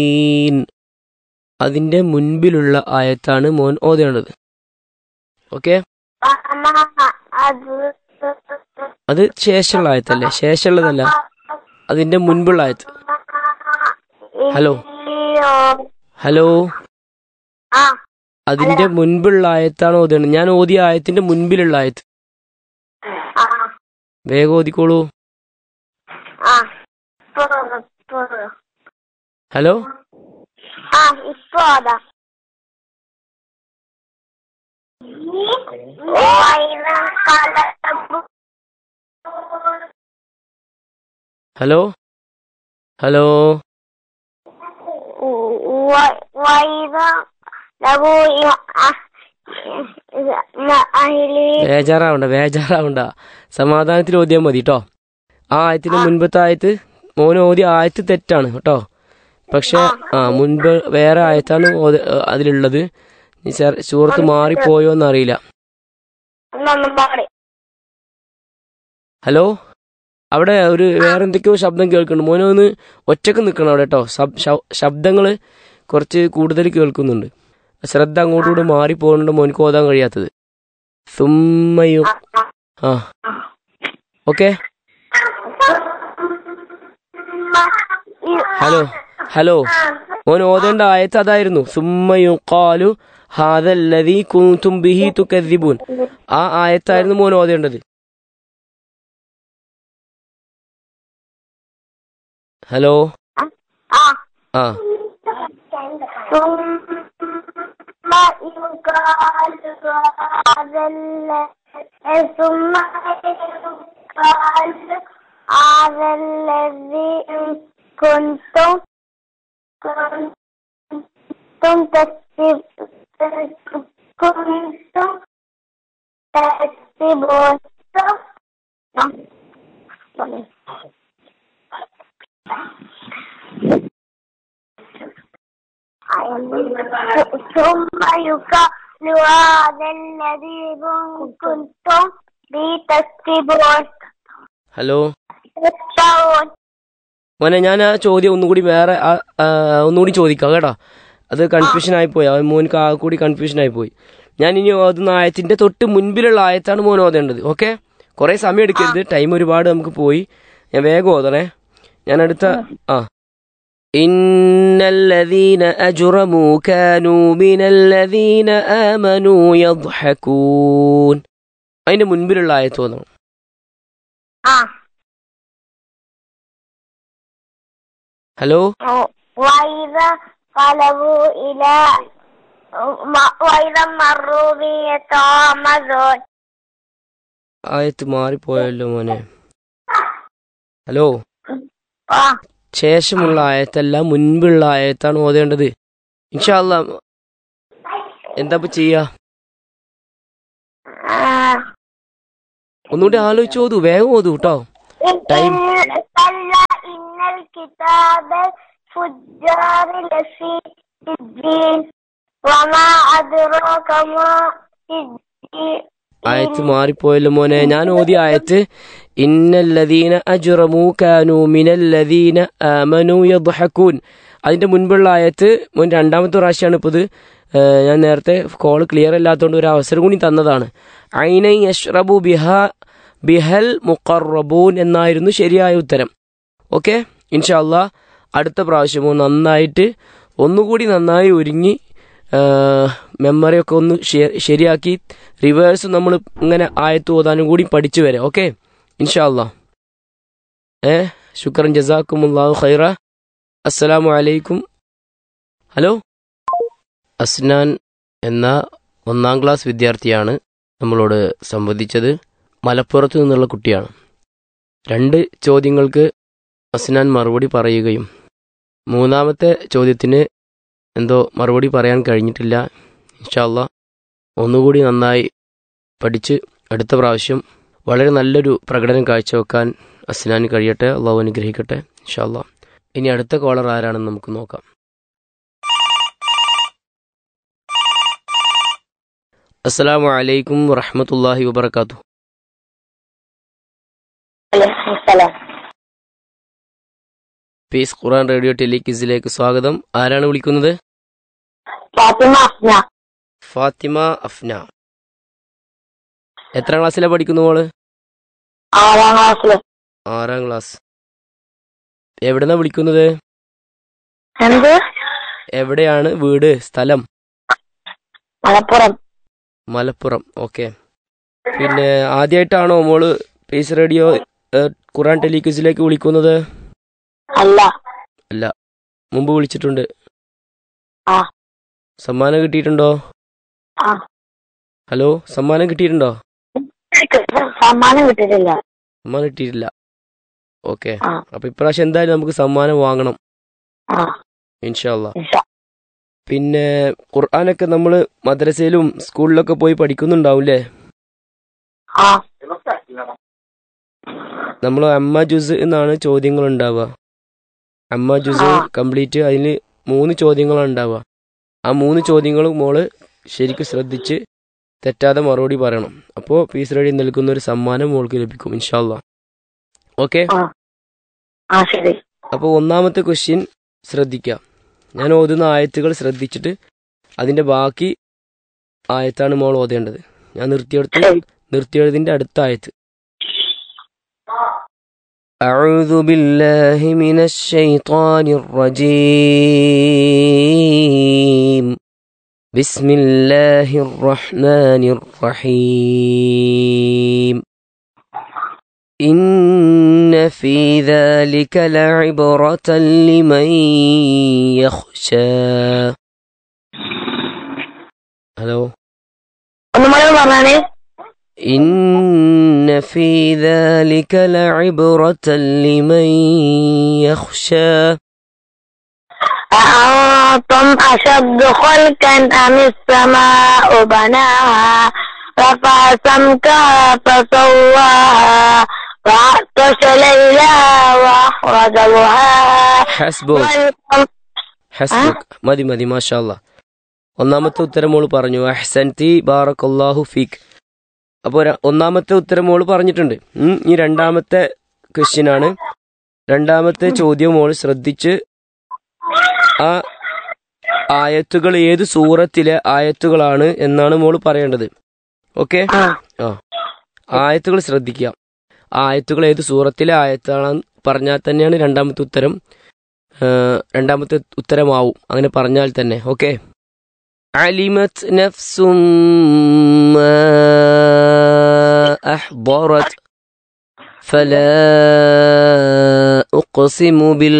ഈൻ. അതിന്റെ മുൻപിലുള്ള ആയത്താണ് മോൻ ഓതേണ്ടത് ഓക്കെ അത് അത് ശേഷമുള്ള ആയത്തല്ലേ ശേഷമുള്ളതല്ല അതിന്റെ മുൻപുള്ള ആയത്ത് ഹലോ. ഇല്ലയോ? ഹലോ ആ അതിന്റെ മുൻപുള്ള ആയത്താണ് ഓതേണ്ടത് ഞാൻ ഓതിയ ആയത്തിന്റെ മുൻപിലുള്ള ആയത്ത് ആ വേഗം ഓതിക്കോളൂ ആ ഇപ്പൊ ഇപ്പൊ ഹലോ ആ ഇപ്പൊ അതാ ഹലോ ഹലോ വൈദ ലഘു അഹിലി ബേജാറാവണ്ട ബേജാറാവണ്ട സമാധാനത്തിൽ ഓതിയാൽ മതി കേട്ടോ ആ ആയത്തിന്റെ മുൻപത്തെ ആയത്ത് മോന് ഓതിയ ആയത്ത് തെറ്റാണ് കേട്ടോ പക്ഷെ ആ മുൻപ് വേറെ ആയത്താണ് ഓത- അതിലുള്ളത് ഈ സർ- സൂറത്ത് മാറിപ്പോയോ എന്നറിയില്ല ഒന്നൊന്നും പാടി ഹലോ അവിടെ ഒരു വേറെ എന്തൊക്കെയോ ശബ്ദം കേൾക്കുന്നുണ്ട് മോനെ ഒന്ന് ഒറ്റക്ക് നിൽക്കണം അവിടെ കേട്ടോ ശബ്ദങ്ങൾ കുറച്ച് കൂടുതൽ കേൾക്കുന്നുണ്ട് ശ്രദ്ധ അങ്ങോട്ടുകൂടെ മാറി പോകുന്നുണ്ട് മോനിക്ക് ഓതാൻ കഴിയാത്തത് സുമ്മയു ആ ഓക്കെ ഹലോ ഹലോ മോൻ ഓതേണ്ട ആയത്ത് അതായിരുന്നു സുമ്മയു കാലു ഹാദല്ലദീ കുന്തും ബിഹി തുകദ്ദിബൂൻ ആ ആയത്തായിരുന്നു മോൻ ഓതേണ്ടത് ഹലോ ആ ആ ثم يقال هذا الذي ثم يقال هذا الذي كنتم كنتم تكسب كنتم تكسبون ثم يقال هذا الذي كنتم به تكسبون ഹലോ تتقون മോനെ ഞാൻ ആ ചോദ്യം ഒന്നുകൂടി വേറെ ആ- ആ, ഒന്നുകൂടി ചോദിക്കാം കേട്ടോ അത് കൺഫ്യൂഷൻ ആയിപ്പോയി ആ മോനിക്ക് ആ കൂടി കൺഫ്യൂഷൻ ആയിപ്പോയി ഞാൻ ഇനി ഓതുന്ന ആയത്തിന്റെ തൊട്ട് മുൻപിലുള്ള ആയത്താണ് മോൻ ഓതേണ്ടത് ഓക്കെ കുറെ സമയം എടുക്കരുത് ടൈം ഒരുപാട് നമുക്ക് പോയി ഞാൻ വേഗം ഓതണേ ഞാൻ അടുത്ത ആ ഇന്നല്ലദീന അജുറമു കാനൂ മിനല്ലദീന ആമനൂ യദ്ഹകൂൻ അതിന്റെ മുൻപിലുള്ള ആയത്ത് ഓതണം آه. ഹലോ وإذا قلبوا إلى وإذا مروا به يتغامزون ആയത്ത് മാറിപ്പോയല്ലോ മോനെ ഹലോ آه. ശേഷമുള്ള ആയത്തല്ല മുൻപുള്ള ആയത്താണ് ഓതേണ്ടത് ഇൻഷാല്ല എന്താ ഇപ്പൊ ചെയ്യാ آه. ഒന്നുകൂടി ആലോചിച്ച് ഓതു വേഗം ഓതു കേട്ടോ Time. إن- كلا إن الكتاب الفجار لفي سجين وما أدراك ما سجين ആയത്ത് മാറിപ്പോയല്ലോ മോനെ ഞാൻ ഓതിയ ആയത്ത് ഇന്നല്ലദീന അജ്റമു കാനു മിനല്ലദീന ആമനു യദ്ഹകൂൻ അതിന്റെ മുൻപുള്ള ആയത്ത് മോൻ രണ്ടാമത്തെ പ്രാവശ്യമാണ് ഇപ്പോൾ ഇത് ഏഹ്, ഞാൻ നേരത്തെ കോൾ ക്ലിയർ അല്ലാത്തതുകൊണ്ട് ഒരു അവസരം കൂടി തന്നതാണ് ഐനൈ യഷ്റബു ബിഹ ബിഹൽ മുഖറബൂൻ എന്നായിരുന്നു ശരിയായ ഉത്തരം ഓക്കെ ഇൻഷാല്ല അടുത്ത പ്രാവശ്യമോ നന്നായിട്ട് ഒന്നുകൂടി നന്നായി ഒരുങ്ങി മെമ്മറിയൊക്കെ ഒന്ന് ശെ- ശരിയാക്കി റിവേഴ്സ് നമ്മൾ ഇങ്ങനെ ആയത്ത് ഓതാനും കൂടി പഠിച്ചു വരാം ഓക്കെ ഇൻഷാല്ല ഏ ശുക്രൻ ജസാക്കുമുല്ലാഹു ഖൈറ അസ്സലാമു അലൈക്കും ഹലോ അസ്നാൻ എന്ന ഒന്നാം ക്ലാസ് വിദ്യാർത്ഥിയാണ് നമ്മളോട് സംവദിച്ചത് മലപ്പുറത്ത് നിന്നുള്ള കുട്ടിയാണ് രണ്ട് ചോദ്യങ്ങൾക്ക് അസ്നാൻ മറുപടി പറയുകയും മൂന്നാമത്തെ ചോദ്യത്തിന് എന്തോ മറുപടി പറയാൻ കഴിഞ്ഞിട്ടില്ല ഇൻഷാല്ല ഒന്നുകൂടി നന്നായി പഠിച്ച് അടുത്ത പ്രാവശ്യം വളരെ നല്ലൊരു പ്രകടനം കാഴ്ചവെക്കാൻ അസ്നാന് കഴിയട്ടെ അള്ളാഹു അനുഗ്രഹിക്കട്ടെ ഇൻഷാല്ല ഇനി അടുത്ത കോളർ ആരാണെന്ന് നമുക്ക് നോക്കാം അസ്സലാമു അലൈക്കും വറഹമത്തല്ലാഹി വബർക്കാത്തു عليكم السلام പീസ് ഖുറാൻ റേഡിയോ ടെലിക്വിസിലേക്ക് സ്വാഗതം ആരാണ് വിളിക്കുന്നത് ഫാത്തിമ അഫ്ന ഫാത്തിമ അഫ്ന എത്രാം ക്ലാസ്സിലാണ് പഠിക്കുന്നു മോള് ആറാം ക്ലാസ്സില് ആറാം ക്ലാസ് എവിടെന്നാ വിളിക്കുന്നത് എന്ത് എവിടെയാണ് വീട് സ്ഥലം മലപ്പുറം മലപ്പുറം ഓക്കെ പിന്നെ ആദ്യമായിട്ടാണോ മോള് പീസ് റേഡിയോ ഏഹ്, ഖുറാൻ ടെലിക്വിസിലേക്ക് വിളിക്കുന്നത് അല്ല അല്ല മുമ്പ് വിളിച്ചിട്ടുണ്ട് ആ. സമ്മാനം കിട്ടിയിട്ടുണ്ടോ ആ ഹലോ സമ്മാനം കിട്ടിയിട്ടുണ്ടോ സമ്മാനം കിട്ടിയിട്ടില്ല സമ്മാനം കിട്ടിയിട്ടില്ല ഓക്കെ ആ. അപ്പൊ ഇപ്രാവശ്യം എന്തായാലും നമുക്ക് സമ്മാനം വാങ്ങണം ആ ഇൻഷാല്ല ഇൻഷാ. പിന്നെ ഖുർആാനൊക്കെ നമ്മൾ മദ്രസയിലും സ്കൂളിലൊക്കെ പോയി പഠിക്കുന്നുണ്ടാവും അല്ലേ ആ നമ്മൾ അമ്മ ജുസ് എന്നാണ് ചോദ്യങ്ങൾ ഉണ്ടാവുക അമ്മ ജുസ് ആ. കംപ്ലീറ്റ് അതിൽ മൂന്ന് ചോദ്യങ്ങളാണ് ഉണ്ടാവുക ആ മൂന്ന് ചോദ്യങ്ങളും മോള് ശരിക്കും ശ്രദ്ധിച്ച് തെറ്റാതെ മറുപടി പറയണം അപ്പോൾ പീസ് റെഡി നൽകുന്ന ഒരു സമ്മാനം മോൾക്ക് ലഭിക്കും ഇൻഷാല്ല ഓക്കെ ആ ആ ശരി അപ്പോൾ ഒന്നാമത്തെ ക്വസ്റ്റ്യൻ ശ്രദ്ധിക്കുക ഞാൻ ഓതുന്ന ആയത്തുകൾ ശ്രദ്ധിച്ചിട്ട് അതിൻ്റെ ബാക്കി ആയത്താണ് മോൾ ഓതേണ്ടത് ഞാൻ നിർത്തിയെടുത്ത് ശരി നിർത്തിയെഴുതിൻ്റെ അടുത്ത ആയത്ത് أعوذ بالله من الشيطان الرجيم بسم الله الرحمن الرحيم إن في ذلك لعبرة لمن يخشى هلو ഒന്നുകൂടെ പറഞ്ഞാല് إن في ذلك لعبرة لمن يخشى أأنتم أشد خلقا أم السماء بناها رفع سمكها فسواها وأغطش ليلها وأخرج ضحاها حسبك والقمر ഹസ്ബുക്ക് മതി മതി മാഷാല്ല ഒന്നാമത്തെ ഉത്തരം മോള് പറഞ്ഞു അഹ്സൻതി ബാറക്കല്ലാഹു ഫീക്ക് അപ്പോൾ ഒന്നാമത്തെ ഉത്തരം മോള് പറഞ്ഞിട്ടുണ്ട് ഉം, ഈ രണ്ടാമത്തെ ക്വസ്റ്റ്യൻ ആണ് രണ്ടാമത്തെ ചോദ്യം മോള് ശ്രദ്ധിച്ച് ആ ആയത്തുകൾ ഏത് സൂറത്തിലെ ആയത്തുകളാണ് എന്നാണ് മോള് പറയേണ്ടത് ഓക്കെ ആ ആ ആയത്തുകൾ ശ്രദ്ധിക്കുക ആ ആയത്തുകൾ ഏത് സൂറത്തിലെ ആയത്താണെന്ന് പറഞ്ഞാൽ തന്നെയാണ് രണ്ടാമത്തെ ഉത്തരം ആ, രണ്ടാമത്തെ ഉത്തരമാവും അങ്ങനെ പറഞ്ഞാൽ തന്നെ ഓക്കെ അലിമത് നഫ്സും മാ അഹ്ദറത് فلا أقسم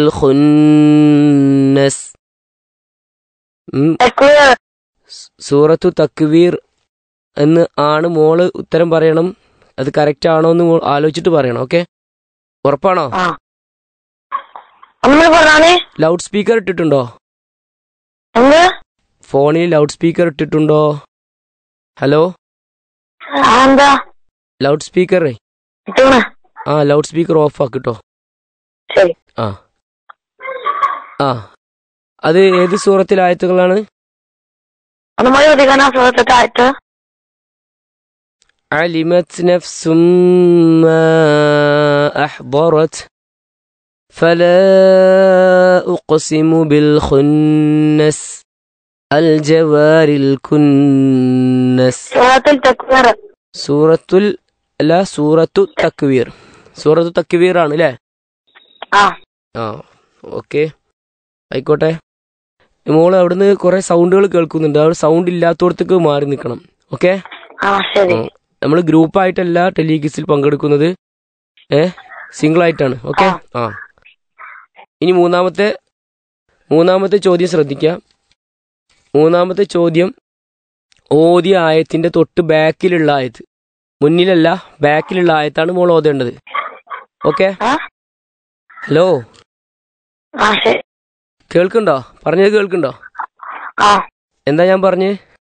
بالخنس ഉം, തക്വീർ സൂറത്തു തക്വീർ എന്ന് ആണ് മോള് ഉത്തരം പറയണം അത് കറക്റ്റ് ആണോ എന്ന് മോൾ ആലോചിച്ചിട്ട് പറയണം ഓക്കെ ഉറപ്പാണോ ആ ഒന്നുകൂടെ പറഞ്ഞാല് ലൗഡ് സ്പീക്കർ ഇട്ടിട്ടുണ്ടോ എന്ത് ഫോണിൽ ലൗഡ് സ്പീക്കർ ഇട്ടിട്ടുണ്ടോ ഹലോ ആ, എന്താ ലൗഡ് സ്പീക്കർ ഇട്ടൂണ് ആ ലൗഡ് സ്പീക്കർ ഓഫ് ആക്കിട്ടോ ശരി ആ ആ അത് ഏത് സൂറത്തിലെ ആയത്തുകളാണ് ഒന്നുകൂടെ ചോദിക്കാനാ സുഹൃത്തായിട്ട് علمت نفس ما أحضرت فلا أقسم بالخنس الجوار الكنس സുഹൃത്തിൽ തക്വീർ സൂറത്തുൽ അല്ല സൂറത്തു തക്വീർ സൂറത്തു തക്വീർ ആണ് അല്ലേ ആ ആ ഓക്കെ ആയിക്കോട്ടെ മോള് അവിടുന്ന് കുറെ സൗണ്ടുകൾ കേൾക്കുന്നുണ്ട് അവിടെ സൗണ്ട് ഇല്ലാത്തടത്തേക്ക് മാറി നിൽക്കണം ഓക്കെ ആ ശരി നമ്മൾ ഗ്രൂപ്പായിട്ടല്ല ടെലിഗിസിൽ പങ്കെടുക്കുന്നത് ഏ സിംഗിൾ ആയിട്ടാണ് ഓക്കെ ആ ഇനി മൂന്നാമത്തെ മൂന്നാമത്തെ ചോദ്യം ശ്രദ്ധിക്കുക മൂന്നാമത്തെ ചോദ്യം ഓതിയ ആയത്തിന്റെ തൊട്ട് ബാക്കിലുള്ള ആയത്ത് മുന്നിലല്ല ബാക്കിലുള്ള ആയത്താണ് മോൾ ഓതേണ്ടത് ഓക്കെ ആ ഹലോ ആ ശരി കേൾക്കുണ്ടോ പറഞ്ഞത് കേൾക്കുണ്ടോ ആ എന്താ ഞാൻ പറഞ്ഞ്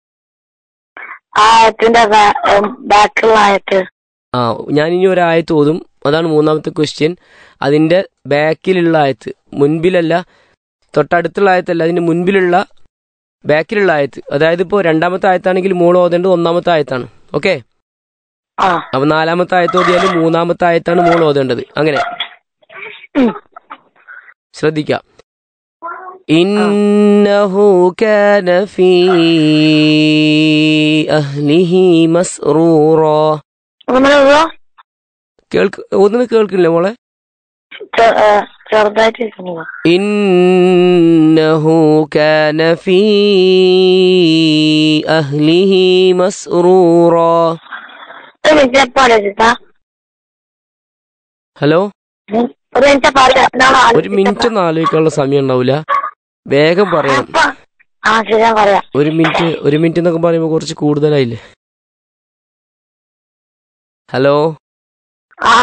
ആ ആയത്തിന്റെ ബാക്കിലുള്ള ആയത്ത് ആ ഞാൻ ഇനി ഒരു ആയത്ത് ഓതും അതാണ് മൂന്നാമത്തെ ക്വസ്റ്റ്യൻ അതിന്റെ ബാക്കിലുള്ള ആയത്ത് മുൻപിലല്ല തൊട്ടടുത്തുള്ള ആയത്തല്ല അതിന്റെ മുൻപിലുള്ള ബാക്കിലുള്ള ആയത്ത് അതായത് ഇപ്പോൾ രണ്ടാമത്തെ ആയത്താണെങ്കിൽ മോൾ ഓതേണ്ടത് ഒന്നാമത്തെ ആയത്താണ് ഓക്കെ ആ അപ്പൊ നാലാമത്തെ ആയത്ത് ഓതിയാൽ മൂന്നാമത്തെ ആയത്താണ് മോൾ ഓതേണ്ടത് അങ്ങനെ ഉം. ശ്രദ്ധിക്കാം ഇന്നഹു കാന ഫീ അഹ്ലിഹി മസ്റൂറ ഒന്നുകൂടെ കേൾക്ക് ഒന്നും കേൾക്കില്ല മോളെ ചെറുതായിട്ട് ഇരിക്കുന്നു إنه كان في أهله مسرورا ഒരു മിനിറ്റ് എപ്പോ ആലോചിച്ചാ ഹലോ ഒരു മിനിറ്റ് പറയാം ഒരു മിനിറ്റ് ഒന്നും ആലോചിക്കാനുള്ള സമയം ഉണ്ടാവില്ല വേഗം പറയണം ആ ശരി ഞാൻ പറയാം ഒരു മിനിറ്റ് ഒരു മിനിറ്റ് എന്നൊക്കെ പറയുമ്പോൾ കുറച്ച് കൂടുതലായില്ലേ ഹലോ ആ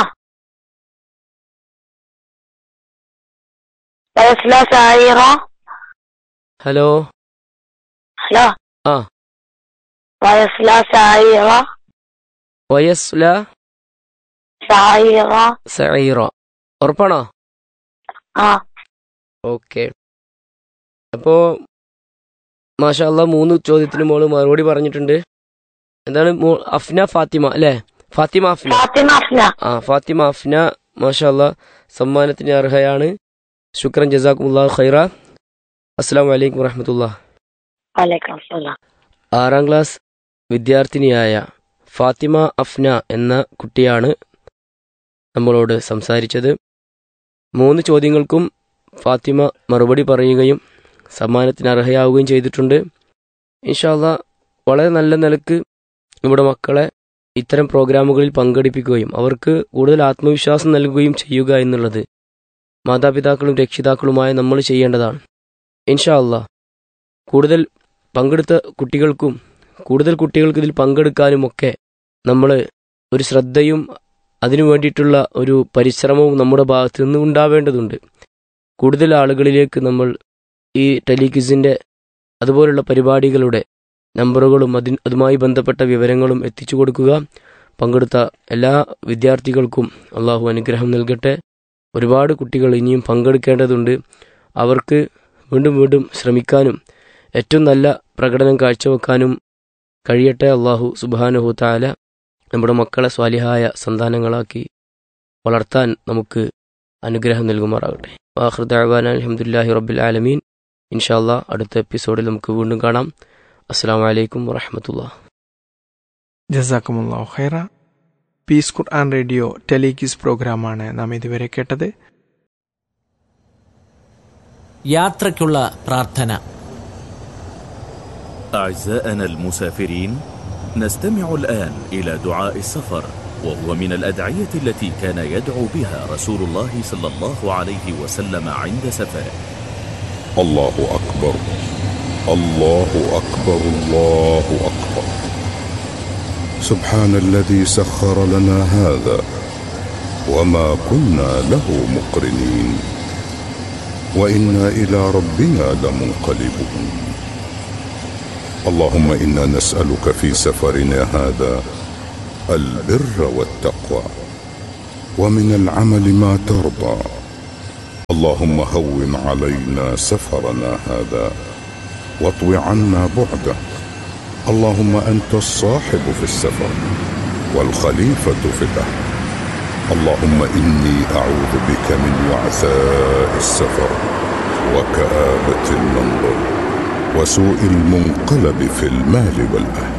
വയസ്സില സായിറ ഹലോ ഹലോ ആ. വയസ്സില സായിറ വയസ്ല സായിറ സൈറ ഉറപ്പാണോ ആ ഓക്കെ അപ്പോ മാഷാല്ല മൂന്ന് ചോദ്യത്തിന് മോള് മറുപടി പറഞ്ഞിട്ടുണ്ട് എന്താണ് മോ- അഫ്ന ഫാത്തിമ അല്ലേ ഫാത്തിമ അഫ്ന ഫാത്തിമ അഫ്ന ആ ഫാത്തിമ അഫ്ന മാഷാല്ല സമ്മാനത്തിന് അർഹയാണ് ശുക്രൻ ജസാഖുല്ലാ ഖൈറ അസ്സാം വലൈക്കും വറഹമത്തുള്ള വലൈക്കും അസ്സലാം ആറാം ക്ലാസ് വിദ്യാർത്ഥിനിയായ ഫാത്തിമ അഫ്ന എന്ന കുട്ടിയാണ് നമ്മളോട് സംസാരിച്ചത് മൂന്ന് ചോദ്യങ്ങൾക്കും ഫാത്തിമ മറുപടി പറയുകയും സമ്മാനത്തിന് അർഹയാവുകയും ചെയ്തിട്ടുണ്ട് ഇൻഷാല്ല വളരെ നല്ല നിലക്ക് നമ്മുടെ മക്കളെ ഇത്തരം പ്രോഗ്രാമുകളിൽ പങ്കെടുപ്പിക്കുകയും അവർക്ക് കൂടുതൽ ആത്മവിശ്വാസം നൽകുകയും ചെയ്യുക എന്നുള്ളത് മാതാപിതാക്കളും രക്ഷിതാക്കളുമായ നമ്മൾ ചെയ്യേണ്ടതാണ് ഇൻഷാ അല്ലാ കൂടുതൽ പങ്കെടുത്ത കുട്ടികൾക്കും കൂടുതൽ കുട്ടികൾക്ക് ഇതിൽ പങ്കെടുക്കാനുമൊക്കെ നമ്മൾ ഒരു ശ്രദ്ധയും അതിനു വേണ്ടിയിട്ടുള്ള ഒരു പരിശ്രമവും നമ്മുടെ ഭാഗത്ത് നിന്ന് ഉണ്ടാവേണ്ടതുണ്ട് കൂടുതൽ ആളുകളിലേക്ക് നമ്മൾ ഈ ടെലിക്വിസിൻ്റെ അതുപോലുള്ള പരിപാടികളുടെ നമ്പറുകളും അതിന് അതുമായി ബന്ധപ്പെട്ട വിവരങ്ങളും എത്തിച്ചു കൊടുക്കുക പങ്കെടുത്ത എല്ലാ വിദ്യാർത്ഥികൾക്കും അള്ളാഹു അനുഗ്രഹം നൽകട്ടെ ഒരുപാട് കുട്ടികൾ ഇനിയും പങ്കെടുക്കേണ്ടതുണ്ട് അവർക്ക് വീണ്ടും വീണ്ടും ശ്രമിക്കാനും ഏറ്റവും നല്ല പ്രകടനം കാഴ്ചവെക്കാനും കഴിയട്ടെ അള്ളാഹു സുബാനുഹു താല നമ്മുടെ മക്കളെ സ്വാലിഹായ സന്താനങ്ങളാക്കി വളർത്താൻ നമുക്ക് അനുഗ്രഹം നൽകുമാറാകട്ടെ വാഹൃദാൻ അലഹമുല്ലാഹി റബ്ബിൽ ആലമീൻ ഇൻഷാല്ലാ അടുത്ത എപ്പിസോഡിൽ നമുക്ക് വീണ്ടും കാണാം അസ്സാം വലൈക്കും വറഹമത്തുള്ള ജസാക്കുമുല്ലാ ഖൈറ പീസ് ഖുർആൻ റേഡിയോ ടെലികിസ് പ്രോഗ്രാമാണ് നാം ഇതുവരെ കേട്ടത് യാത്രയ്ക്കുള്ള പ്രാർത്ഥന أعزائنا المسافرين نستمع الآن إلى دعاء السفر وهو من الأدعية التي كان يدعو بها رسول الله صلى الله عليه وسلم عند سفره الله أكبر الله أكبر الله أكبر سبحان الذي سخر لنا هذا وما كنا له مقرنين وإنا إلى ربنا لمنقلبون اللهم إنا نسألك في سفرنا هذا البر والتقوى ومن العمل ما ترضى اللهم هون علينا سفرنا هذا واطو عنا بعده اللهم انت الصاحب في السفر والخليفه في الاهل اللهم اني اعوذ بك من وعثاء السفر وكابه المنظر وسوء المنقلب في المال والاهل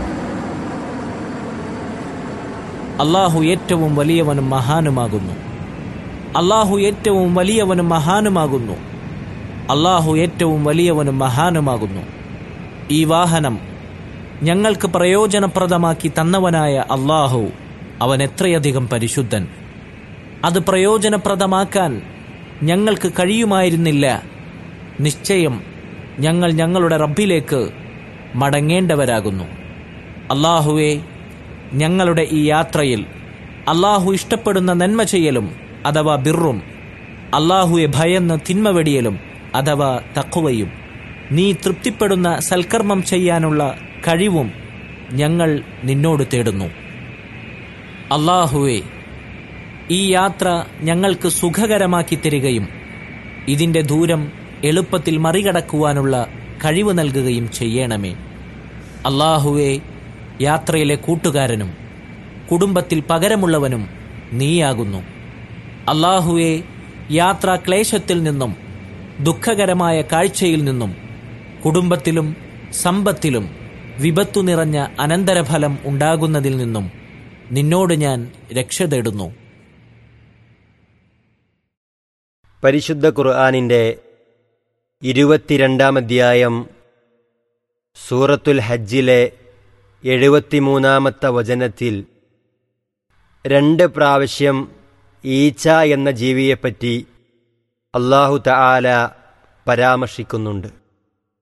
അള്ളാഹു ഏറ്റവും വലിയവനും മഹാനുമാകുന്നു അള്ളാഹു ഏറ്റവും വലിയവനും മഹാനുമാകുന്നു അള്ളാഹു ഏറ്റവും വലിയവനും മഹാനുമാകുന്നു ഈ വാഹനം ഞങ്ങൾക്ക് പ്രയോജനപ്രദമാക്കി തന്നവനായ അള്ളാഹു അവൻ എത്രയധികം പരിശുദ്ധൻ അത് പ്രയോജനപ്രദമാക്കാൻ ഞങ്ങൾക്ക് കഴിയുമായിരുന്നില്ല നിശ്ചയം ഞങ്ങൾ ഞങ്ങളുടെ റബ്ബിലേക്ക് മടങ്ങേണ്ടവരാകുന്നു അള്ളാഹുവെ ഞങ്ങളുടെ ഈ യാത്രയിൽ അള്ളാഹു ഇഷ്ടപ്പെടുന്ന നന്മ ചെയ്യലും അഥവാ ബിറും അള്ളാഹുവെ ഭയന്ന് തിന്മ വെടിയലും അഥവാ തക്കുവയും നീ തൃപ്തിപ്പെടുന്ന സൽക്കർമ്മം ചെയ്യാനുള്ള കഴിവും ഞങ്ങൾ നിന്നോട് തേടുന്നു അള്ളാഹുവെ ഈ യാത്ര ഞങ്ങൾക്ക് സുഖകരമാക്കി തരികയും ഇതിന്റെ ദൂരം എളുപ്പത്തിൽ മറികടക്കുവാനുള്ള കഴിവ് നൽകുകയും ചെയ്യണമേ അള്ളാഹുവെ യാത്രയിലെ കൂട്ടുകാരനും കുടുംബത്തിൽ പകരമുള്ളവനും നീയാകുന്നു അള്ളാഹുവെ യാത്രാ ക്ലേശത്തിൽ നിന്നും ദുഃഖകരമായ കാഴ്ചയിൽ നിന്നും കുടുംബത്തിലും സമ്പത്തിലും വിപത്തു നിറഞ്ഞ അനന്തരഫലം ഉണ്ടാകുന്നതിൽ നിന്നും നിന്നോട് ഞാൻ രക്ഷ തേടുന്നു പരിശുദ്ധ ഖുർആാനിൻ്റെ ഇരുപത്തിരണ്ടാം അധ്യായം സൂറത്തുൽ ഹജ്ജിലെ എഴുപത്തിമൂന്നാമത്തെ വചനത്തിൽ രണ്ട് പ്രാവശ്യം ഈച്ച എന്ന ജീവിയെപ്പറ്റി അള്ളാഹു തആല പരാമർശിക്കുന്നുണ്ട്